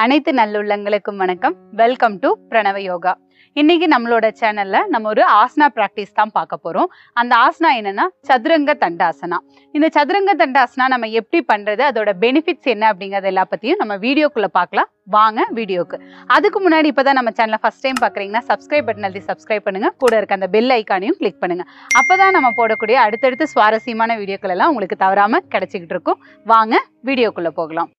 அனைத்து நல்லுள்ளங்களுக்கும் வணக்கம் welcome to பிரணவ யோகா இன்னைக்கு நம்மளோட சேனல்ல நம்ம ஒரு ஆசனா பிராக்டிஸ் தான் பார்க்க போறோம் அந்த ஆசனா என்னன்னா சதுரங்க தண்டாசனா இந்த சதுரங்க தண்டாசனா நம்ம எப்படி பண்றது அதோட பெனிஃபிட்ஸ் என்ன அப்படிங்கறது எல்லா பத்தியும் நம்ம வீடியோக்குள்ள பார்க்கலாம் வாங்க வீடியோக்கு அதுக்கு முன்னாடி இப்பதான் நம்ம சேனலை ஃபர்ஸ்ட் டைம் பாக்குறீங்கன்னா சப்ஸ்கிரைப் பட்டன் அழுத்தி சப்ஸ்கிரைப் பண்ணுங்க கூட இருக்க அந்த பெல் ஐக்கானையும் கிளிக் பண்ணுங்க அப்பதான் நம்ம போடக்கூடிய அடுத்தடுத்து சுவாரஸ்யமான வீடியோக்கள் எல்லாம் உங்களுக்கு தவறாம கிடைச்சிக்கிட்டு இருக்கும் வாங்க வீடியோக்குள்ள போகலாம்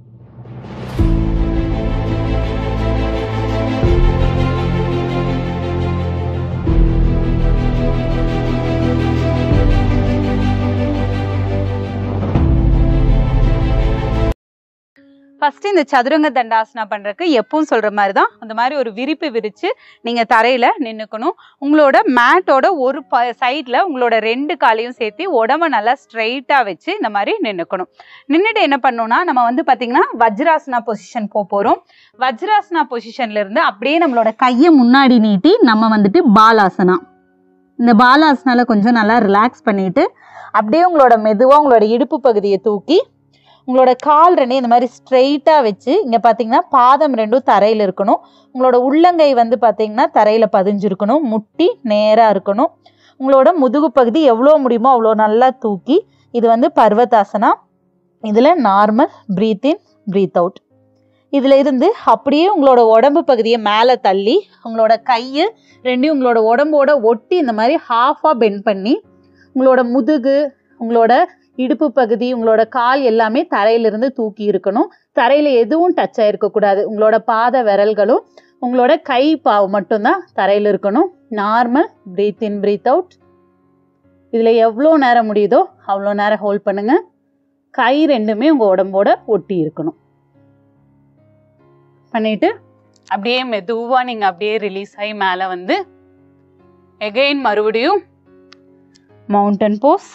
ஃபர்ஸ்ட் இந்த சதுரங்க தண்டாசனா பண்றதுக்கு எப்பவும் சொல்ற மாதிரி தான் அந்த மாதிரி ஒரு விரிப்பு விரிச்சு நீங்க தரையில நின்னுக்கணும் உங்களோட மேட்டோட ஒரு சைட்ல உங்களோட ரெண்டு காலையும் சேர்த்து உடம்ப நல்லா ஸ்ட்ரைட்டா வச்சு இந்த மாதிரி நின்னுக்கணும் நின்னுட்டு என்ன பண்ணணும்னா நம்ம வந்து பாத்தீங்கன்னா வஜ்ராசனா பொசிஷன் போக போறோம் வஜ்ராசனா பொசிஷன்ல இருந்து அப்படியே நம்மளோட கையை முன்னாடி நீட்டி நம்ம வந்துட்டு பாலாசனா இந்த பாலாசனால கொஞ்சம் நல்லா ரிலாக்ஸ் பண்ணிட்டு அப்படியே உங்களோட மெதுவா உங்களோட இடுப்பு பகுதியை தூக்கி உங்களோட கால் ரெண்டையும் இந்த மாதிரி ஸ்ட்ரெயிட்டாக வச்சு இங்கே பார்த்தீங்கன்னா பாதம் ரெண்டும் தரையில் இருக்கணும் உங்களோட உள்ளங்கை வந்து பார்த்தீங்கன்னா தரையில் பதிஞ்சிருக்கணும் முட்டி நேராக இருக்கணும் உங்களோட முதுகு பகுதி எவ்வளோ முடியுமோ அவ்வளோ நல்லா தூக்கி இது வந்து பர்வதாசனா இதில் normal breathe in breathe out இதில் இருந்து அப்படியே உங்களோட உடம்பு பகுதியை மேலே தள்ளி உங்களோட கையை ரெண்டையும் உங்களோட உடம்போட ஒட்டி இந்த மாதிரி ஹாஃபாக பெண்ட் பண்ணி உங்களோட முதுகு உங்களோட இடுப்பு பகுதி உங்களோட கால் எல்லாமே தரையிலிருந்து தூக்கி இருக்கணும் தரையில எதுவும் டச் ஆயிருக்க கூடாது உங்களோட பாத விரல்களும் உங்களோட கை பாவு மட்டும்தான் தரையில இருக்கணும் normal breathe in breathe out இதுல எவ்வளோ நேரம் முடியுதோ அவ்வளோ நேரம் ஹோல்ட் பண்ணுங்க கை ரெண்டுமே உங்க உடம்போட ஒட்டி இருக்கணும் பண்ணிட்டு அப்படியே மெதுவா நீங்க அப்படியே ரிலீஸ் ஆகி மேல வந்து எகைன் மறுபடியும் மவுண்டன் போஸ்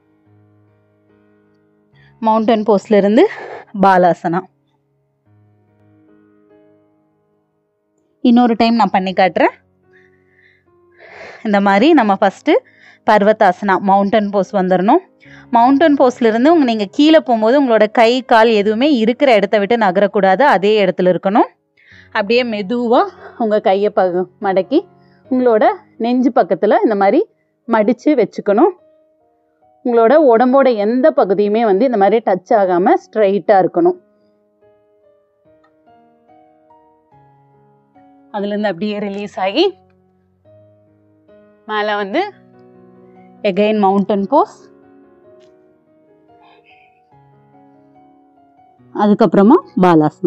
மவுண்டன் போஸ்ட்ல இருந்து பாலாசனா இன்னொரு டைம் நான் பண்ணி காட்டுறேன் இந்த மாதிரி நம்ம ஃபஸ்ட்டு பர்வதாசனா மவுண்டன் போஸ் வந்துடணும் மவுண்டன் போஸ்ட்ல இருந்து உங்க நீங்கள் கீழே போகும்போது உங்களோட கை கால் எதுவுமே இருக்கிற இடத்த விட்டு நகரக்கூடாது அதே இடத்துல இருக்கணும் அப்படியே மெதுவாக உங்கள் கையை ப மடக்கி உங்களோட நெஞ்சு பக்கத்தில் இந்த மாதிரி மடித்து வச்சுக்கணும் உங்களோட உடம்போட எந்த பகுதியுமே வந்து இந்த மாதிரி டச் ஆகாம ஸ்ட்ரைட்டா இருக்கணும் அதுல இருந்து அப்படியே ரிலீஸ் ஆகி மேல வந்து எகைன் மவுண்டன் போஸ் அதுக்கப்புறமா பாலாசனா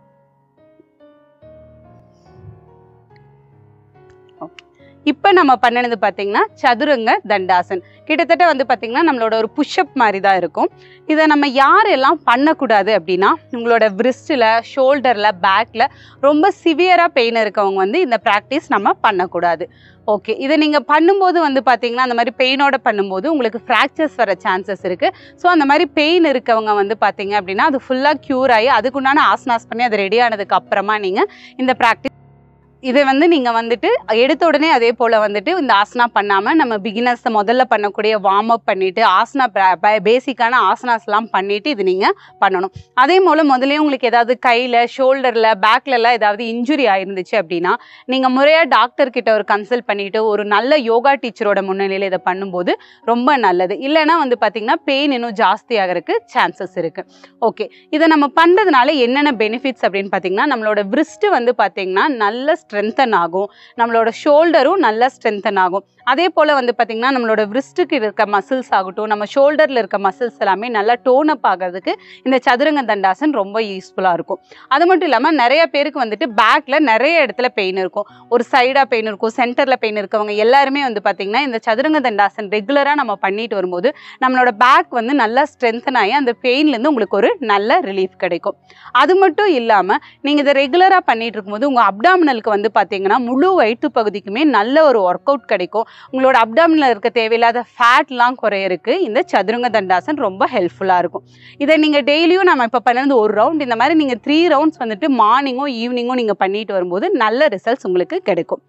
இப்போ நம்ம பண்ணினது பார்த்தீங்கன்னா சதுரங்க தண்டாசன் கிட்டத்தட்ட வந்து பார்த்தீங்கன்னா நம்மளோட ஒரு புஷ்அப் மாதிரி தான் இருக்கும் இதை நம்ம யாரெல்லாம் பண்ணக்கூடாது அப்படின்னா உங்களோட விரிஸ்டில் ஷோல்டரில் பேக்கில் ரொம்ப சிவியராக பெயின் இருக்கவங்க வந்து இந்த ப்ராக்டிஸ் நம்ம பண்ணக்கூடாது ஓகே இதை நீங்கள் பண்ணும்போது வந்து பார்த்தீங்கன்னா அந்த மாதிரி பெயினோட பண்ணும்போது உங்களுக்கு ஃப்ராக்சர்ஸ் வர சான்சஸ் இருக்குது ஸோ அந்த மாதிரி பெயின் இருக்கவங்க வந்து பார்த்தீங்க அப்படின்னா அது ஃபுல்லாக க்யூர் ஆகி அதுக்குண்டான ஆசனாஸ் பண்ணி அது ரெடி ஆனதுக்கு அப்புறமா நீங்கள் இந்த ப்ராக்டிஸ் இதை வந்து நீங்கள் வந்துட்டு எடுத்த உடனே அதே போல் வந்துட்டு இந்த ஆசனா பண்ணாமல் நம்ம பிகினர்ஸ் முதல்ல பண்ணக்கூடிய வார்ம் அப் பண்ணிவிட்டு ஆசனா பேசிக்கான ஆசனாஸ்லாம் பண்ணிவிட்டு இது நீங்கள் பண்ணணும் அதே போல் முதலே உங்களுக்கு ஏதாவது கையில் ஷோல்டரில் பேக்லலாம் ஏதாவது இன்ஜுரி ஆயிருந்துச்சு அப்படின்னா நீங்கள் முறையாக டாக்டர் கிட்ட ஒரு கன்சல்ட் பண்ணிவிட்டு ஒரு நல்ல யோகா டீச்சரோட முன்னிலையில் இதை பண்ணும்போது ரொம்ப நல்லது இல்லைன்னா வந்து பார்த்திங்கன்னா பெயின் இன்னும் ஜாஸ்தி ஆகிறதுக்கு சான்சஸ் இருக்குது ஓகே இதை நம்ம பண்ணுறதுனால என்னென்ன பெனிஃபிட்ஸ் அப்படின்னு பார்த்தீங்கன்னா நம்மளோட விரிஸ்ட்டு வந்து பார்த்திங்கன்னா நல்ல ஸ்ட்ரென்தன் ஆகும் நம்மளோட ஷோல்டரும் நல்லா ஸ்ட்ரென்தன் ஆகும் அதே போல் வந்து பார்த்திங்கன்னா நம்மளோட விரிஸ்ட்டுக்கு இருக்க மசில்ஸ் ஆகட்டும் நம்ம ஷோல்டரில் இருக்க மசில்ஸ் எல்லாமே நல்லா டோன் அப் ஆகிறதுக்கு இந்த சதுரங்க தண்டாசன் ரொம்ப யூஸ்ஃபுல்லாக இருக்கும் அது மட்டும் இல்லாமல் நிறைய பேருக்கு வந்துட்டு பேக்கில் நிறைய இடத்துல பெயின் இருக்கும் ஒரு சைடாக பெயின் இருக்கும் சென்டரில் பெயின் இருக்கவங்க எல்லாருமே வந்து பார்த்திங்கன்னா இந்த சதுரங்க தண்டாசன் ரெகுலராக நம்ம பண்ணிட்டு வரும்போது நம்மளோட பேக் வந்து நல்லா ஸ்ட்ரென்தன் ஆகி அந்த பெயின்லேருந்து உங்களுக்கு ஒரு நல்ல ரிலீஃப் கிடைக்கும் அது மட்டும் இல்லாமல் நீங்கள் இதை ரெகுலராக பண்ணிட்டு இருக்கும்போது உங்கள் அப்டாமினலுக்கு வந்து பார்த்தீங்கன்னா முழு வயிற்று பகுதிக்குமே நல்ல ஒரு ஒர்க் அவுட் கிடைக்கும் உங்களோட அப்டாமினில் இருக்க தேவையில்லாத ஃபேட்லாம் குறையறதுக்கு இந்த சதுரங்க தண்டாசன் ரொம்ப ஹெல்ப்ஃபுல்லாக இருக்கும் இதை நீங்கள் டெய்லியும் நம்ம இப்போ பண்ணது ஒரு ரவுண்ட் இந்த மாதிரி நீங்கள் த்ரீ ரவுண்ட்ஸ் வந்துட்டு மார்னிங்கும் ஈவினிங்கும் நீங்கள் பண்ணிட்டு வரும்போது நல்ல ரிசல்ட்ஸ் உங்களுக்கு கிடைக்கும்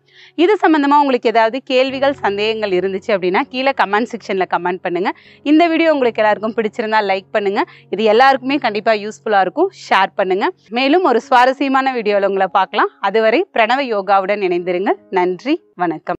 இது சம்பந்தமா உங்களுக்கு ஏதாவது கேள்விகள் சந்தேகங்கள் இருந்துச்சு அப்படின்னா கீழே கமெண்ட் செக்ஷன்ல கமெண்ட் பண்ணுங்க இந்த வீடியோ உங்களுக்கு எல்லாருக்கும் பிடிச்சிருந்தா லைக் பண்ணுங்க இது எல்லாருக்குமே கண்டிப்பா யூஸ்ஃபுல்லா இருக்கும் ஷேர் பண்ணுங்க மேலும் ஒரு சுவாரஸ்யமான வீடியோவில் உங்களை பார்க்கலாம் அதுவரை பிரணவ யோகாவுடன் இணைந்திருங்கள் நன்றி வணக்கம்